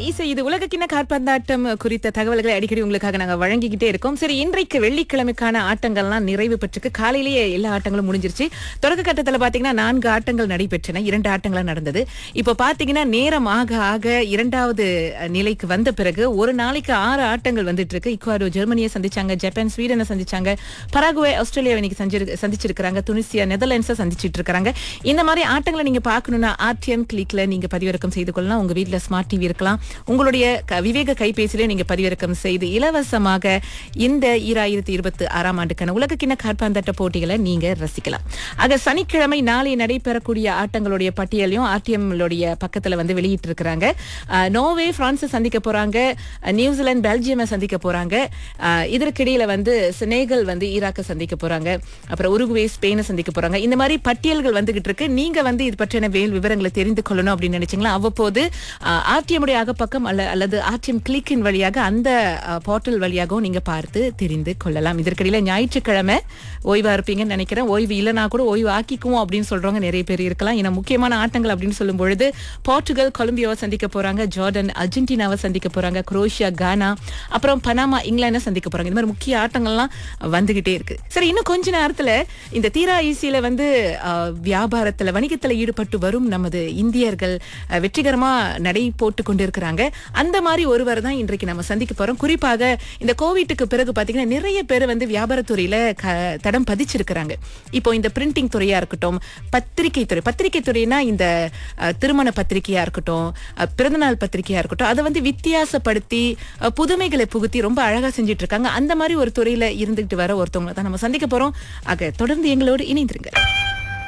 இசை இது உலகக்கிண்ண காற்பந்தாட்டம் குறித்த தகவல்களை அடிக்கடி உங்களுக்காக நாங்க வழங்கிக்கிட்டே இருக்கோம் சரி இன்றைக்கு வெள்ளிக்கிழமைக்கான ஆட்டங்கள்லாம் நிறைவு பெற்றுக்கு காலையிலேயே எல்லா ஆட்டங்களும் முடிஞ்சிருச்சு தொடக்க கட்டத்துல பாத்தீங்கன்னா நான்கு ஆட்டங்கள் நடைபெற்றன இரண்டு ஆட்டங்களா நடந்தது இப்போ பாத்தீங்கன்னா நேரம் ஆக ஆக இரண்டாவது அஹ், நிலைக்கு வந்த பிறகு ஒரு நாளைக்கு ஆறு ஆட்டங்கள் வந்துட்டு இருக்கு இக்குவாடோ ஜெர்மனியை சந்திச்சாங்க ஜப்பான் ஸ்வீடனை சந்திச்சாங்க பராகுவே ஆஸ்திரேலியா இன்னைக்கு சஞ்சிரு- சந்திச்சிருக்காங்க துனிசியா நெதர்லாண்ட்ஸை சந்திச்சிட்டு இருக்காங்க இந்த மாதிரி ஆட்டங்களை நீங்க பார்க்கணும்னா ஆர்டிஎம் கிளிக்ல நீங்க பதிவிறக்கம் செய்து கொள்ளலாம் உங்க வீட்ல ஸ்மார்ட் டிவி இருக்கலாம் உங்களுடைய க- விவேக கைபேசியிலே நீங்க பதிவிறக்கம் செய்து இலவசமாக இந்த ஈராயிரத்தி இருபத்தி ஆறாம் ஆண்டுக்கான உலகக்கிண்ண காற்பந்தாட்ட போட்டிகளை நீங்க ரசிக்கலாம் ஆக சனிக்கிழமை நாளை நடைபெறக்கூடிய ஆட்டங்களுடைய பட்டியலையும் ஆர்டிஎம் பக்கத்துல வந்து வெளியிட்டு இருக்கிறாங்க நோர்வே பிரான்ஸை சந்திக்க போறாங்க அஹ், நியூசிலாந்து பெல்ஜியமை சந்திக்க போறாங்க அஹ், இதற்கிடையில வந்து செனேகல் வந்து ஈராக்கை சந்திக்க போறாங்க அப்புறம் உருகுவே ஸ்பெயினை சந்திக்க போறாங்க இந்த மாதிரி பட்டியல்கள் வந்துகிட்டு இருக்கு நீங்க வந்து இது பற்றின வேல் விவரங்களை தெரிந்து கொள்ளணும் அப்படின்னு நினைச்சீங்களா அவ்வப்போது ஆர்டிஎம் உடைய அகப்பக்கம் அல்ல அல்லது ஆர்டிஎம் கிளிக்கின் வழியாக அந்த போர்ட்டல் வழியாகவும் நீங்க பார்த்து தெரிந்து கொள்ளலாம் இதற்கிடையில ஞாயிற்றுக்கிழமை ஓய்வா இருப்பீங்கன்னு நினைக்கிறேன் ஓய்வு இல்லைனா கூட ஓய்வு ஆக்கிக்குவோம் அப்படின்னு சொல்றவங்க நிறைய பேர் இருக்கலாம் ஏன்னா முக்கியமான ஆட்டங்கள் அப்படின்னு சொல்லும் பொழுது போர்ச்சுகல் கொலம்பியாவை சந்திக்க போறாங்க ஜார்டன் அர்ஜென்டினாவை சந்திக்க போறாங்க குரோஷியா கானா அப்புறம் பனாமா இங்கிலாந்தை சந்திக்க போறாங்க இந்த மாதிரி முக்கிய ஆட்டங்கள்லாம் வந்துகிட்டே இருக்கு சரி இன்னும் கொஞ்ச நேரத்துல இந்த தீரா ஈசியில வந்து அஹ், வியாபாரத்துல வணிகத்துல ஈடுபட்டு வரும் நமது இந்தியர்கள் அஹ், வெற்றிகரமா நடை போட்டு கொண்டிருக்கிறாங்க அந்த மாதிரி ஒருவர் தான் இன்றைக்கு நம்ம சந்திக்க போறோம் குறிப்பாக இந்த கோவிட்டுக்கு பிறகு பாத்தீங்கன்னா நிறைய பேர் வந்து வியாபாரத்துறையில க- தடம் பதிச்சிருக்கிறாங்க இப்போ இந்த பிரிண்டிங் துறையா இருக்கட்டும் பத்திரிகை துறை பத்திரிகை துறைனா இந்த அஹ், திருமண பத்திரிகையா இருக்கட்டும் அஹ், பிறந்தநாள் பத்திரிகையா இருக்கட்டும் அதை வந்து வித்தியாசப்படுத்தி அஹ், புதுமைகளை புகுத்தி ரொம்ப அழகா செஞ்சுட்டு இருக்காங்க அந்த மாதிரி ஒரு துறையில இருந்துகிட்டு வர ஒருத்தவங்களை தான் நம்ம சந்திக்க போறோம் ஆக தொடர்ந்து எங்களோடு இணைந்திருங்க